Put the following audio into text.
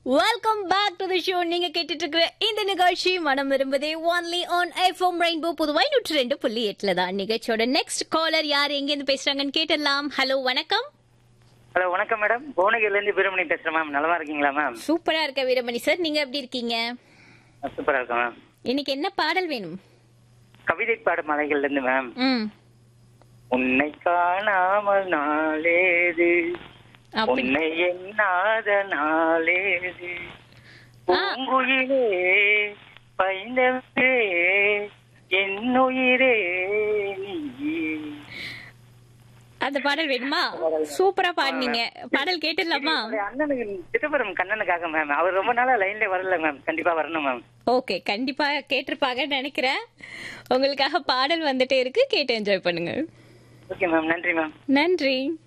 Welcome back to the show நீங்க கேட்டுட்டு இருக்கிற இந்த நிகழ்ச்சி மனம் விரும்புதே ஒன்லி ஆன் ஐஃபோம் ரெயின்போ புதுவாய் நூற்றி ரெண்டு புள்ளி எட்டுல தான் நிகழ்ச்சியோட நெக்ஸ்ட் காலர் யார் எங்க இருந்து பேசுறாங்கன்னு கேட்டலாம் ஹலோ வணக்கம் ஹலோ வணக்கம் மேடம் புவனகிரில இருந்து வீரமணி பேசுறேன் மேம் நலமா இருக்கீங்களா மேம் சூப்பரா இருக்க வீரமணி சார் நீங்க எப்படி இருக்கீங்க சூப்பரா இருக்கேன் மேம் இன்னைக்கு என்ன பாடல் வேணும் கவிதை பாடும் மலைகள்ல இருந்து மேம் ம் உன்னை காணாமல் நாளேது அப்படி உன்னை எண்ணாத நாளேது ஆ. பூங்குயிலே பைந்தவே என் உயிரே நீ அந்த பாடல் வேணுமா சூப்பரா பாடுனீங்க பாடல் கேட்டுடலாமா என்னுடைய அண்ணனுக்கு சிதம்பரம் கண்ணனுக்காக மேம் அவர் ரொம்ப நாளா லைன்ல வரல மேம் கண்டிப்பா வரணும் மேம் ஓகே கண்டிப்பா கேட்டிருப்பாங்கன்னு நினைக்கிறேன் உங்களுக்காக பாடல் வந்துட்டே இருக்கு கேட்டு என்ஜாய் பண்ணுங்க ஓகே மேம் நன்றி மேம் நன்றி